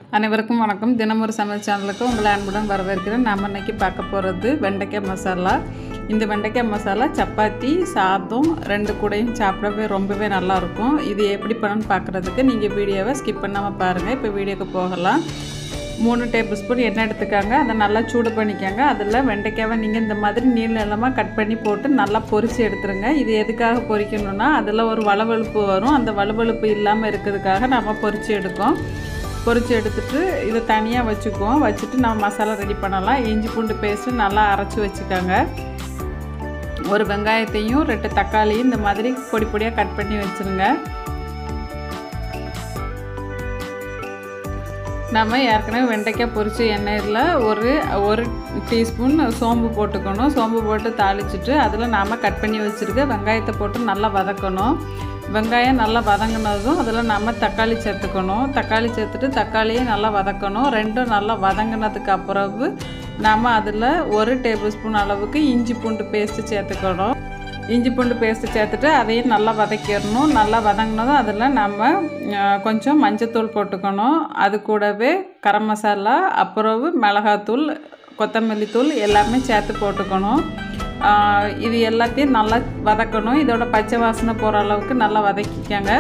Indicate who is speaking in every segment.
Speaker 1: அனைவருக்கும் வணக்கம் தினம் ஒரு சமையல் சேனலுக்கு உங்களை அன்புடன் வரவேற்கிறேன் நம்ம இன்னைக்கு பார்க்க போகிறது வெண்டைக்காய் மசாலா இந்த வெண்டைக்காய் மசாலா சப்பாத்தி சாதம் ரெண்டு கூடையும் சாப்பிடவே ரொம்பவே நல்லாயிருக்கும் இது எப்படி பண்ணணும்னு பார்க்குறதுக்கு நீங்கள் வீடியோவை ஸ்கிப் பண்ணாமல் பாருங்கள் இப்போ வீடியோக்கு போகலாம் மூணு டேபிள் ஸ்பூன் எண்ணெய் எடுத்துக்காங்க அதை நல்லா சூடு பண்ணிக்கோங்க அதில் வெண்டைக்காவை நீங்கள் இந்த மாதிரி நீள நீளமாக கட் பண்ணி போட்டு நல்லா பொரித்து எடுத்துருங்க இது எதுக்காக பொரிக்கணும்னா அதில் ஒரு வளவழுப்பு வரும் அந்த வளவழுப்பு இல்லாமல் இருக்கிறதுக்காக நம்ம பொரித்து எடுக்கோம் பொரித்து எடுத்துட்டு இதை தனியாக வச்சுக்குவோம் வச்சுட்டு நம்ம மசாலா ரெடி பண்ணலாம் இஞ்சி பூண்டு பேஸ்ட்டு நல்லா அரைச்சி வச்சுக்கோங்க ஒரு வெங்காயத்தையும் ரெண்டு தக்காளியும் இந்த மாதிரி பொடி பொடியாக கட் பண்ணி வச்சுருங்க நம்ம ஏற்கனவே வெண்டைக்காய் பொரிச்ச எண்ணெயில் ஒரு ஒரு டீஸ்பூன் சோம்பு போட்டுக்கணும் சோம்பு போட்டு தாளிச்சிட்டு அதில் நாம் கட் பண்ணி வச்சுருக்க வெங்காயத்தை போட்டு நல்லா வதக்கணும் வெங்காயம் நல்லா வதங்கினதும் அதில் நம்ம தக்காளி சேர்த்துக்கணும் தக்காளி சேர்த்துட்டு தக்காளியை நல்லா வதக்கணும் ரெண்டும் நல்லா வதங்கினதுக்கு அப்புறவு நம்ம அதில் ஒரு டேபிள் ஸ்பூன் அளவுக்கு இஞ்சி பூண்டு பேஸ்ட்டு சேர்த்துக்கணும் இஞ்சி பூண்டு பேஸ்ட்டு சேர்த்துட்டு அதையும் நல்லா வதக்கிடணும் நல்லா வதங்கினதும் அதில் நம்ம கொஞ்சம் மஞ்சத்தூள் போட்டுக்கணும் அது கூடவே கரம் மசாலா அப்புறம் மிளகாத்தூள் கொத்தமல்லி தூள் எல்லாமே சேர்த்து போட்டுக்கணும் இது எல்லாத்தையும் நல்லா வதக்கணும் இதோட பச்சை வாசனை போகிற அளவுக்கு நல்லா வதக்கிக்கங்க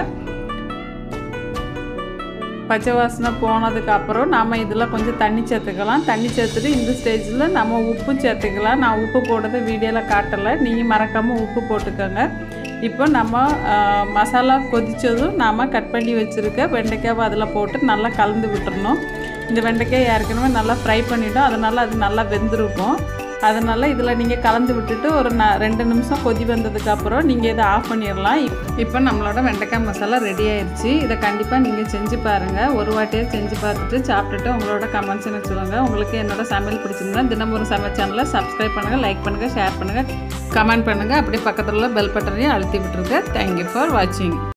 Speaker 1: பச்சை வாசனை போனதுக்கு அப்புறம் நம்ம இதில் கொஞ்சம் தண்ணி சேர்த்துக்கலாம் தண்ணி சேர்த்துட்டு இந்த ஸ்டேஜில் நம்ம உப்பு சேர்த்துக்கலாம் நான் உப்பு போடுறத வீடியோவில் காட்டலை நீங்கள் மறக்காமல் உப்பு போட்டுக்கோங்க இப்போ நம்ம மசாலா கொதித்ததும் நாம் கட் பண்ணி வச்சுருக்க வெண்டைக்காவை அதில் போட்டு நல்லா கலந்து விட்டுறணும் இந்த வெண்டைக்காய் ஏற்கனவே நல்லா ஃப்ரை பண்ணிவிட்டோம் அதனால் அது நல்லா வெந்திருக்கும் அதனால் இதில் நீங்கள் கலந்து விட்டுட்டு ஒரு ந ரெண்டு நிமிஷம் கொதி வந்ததுக்கப்புறம் நீங்கள் இதை ஆஃப் பண்ணிடலாம் இப்போ நம்மளோட வெண்டைக்காய் மசாலா ரெடி ஆயிடுச்சு இதை கண்டிப்பாக நீங்கள் செஞ்சு பாருங்கள் ஒரு வாட்டியே செஞ்சு பார்த்துட்டு சாப்பிட்டுட்டு உங்களோட கமெண்ட்ஸ் எனக்கு சொல்லுங்கள் உங்களுக்கு என்னோட சமையல் பிடிச்சிருந்தா தினம் ஒரு சமையல் சேனலை சப்ஸ்கிரைப் பண்ணுங்கள் லைக் பண்ணுங்கள் ஷேர் பண்ணுங்கள் கமெண்ட் பண்ணுங்கள் அப்படியே பக்கத்தில் உள்ள பெல் பட்டனையும் அழுத்தி விட்டுருங்க தேங்க்யூ ஃபார் வாட்சிங்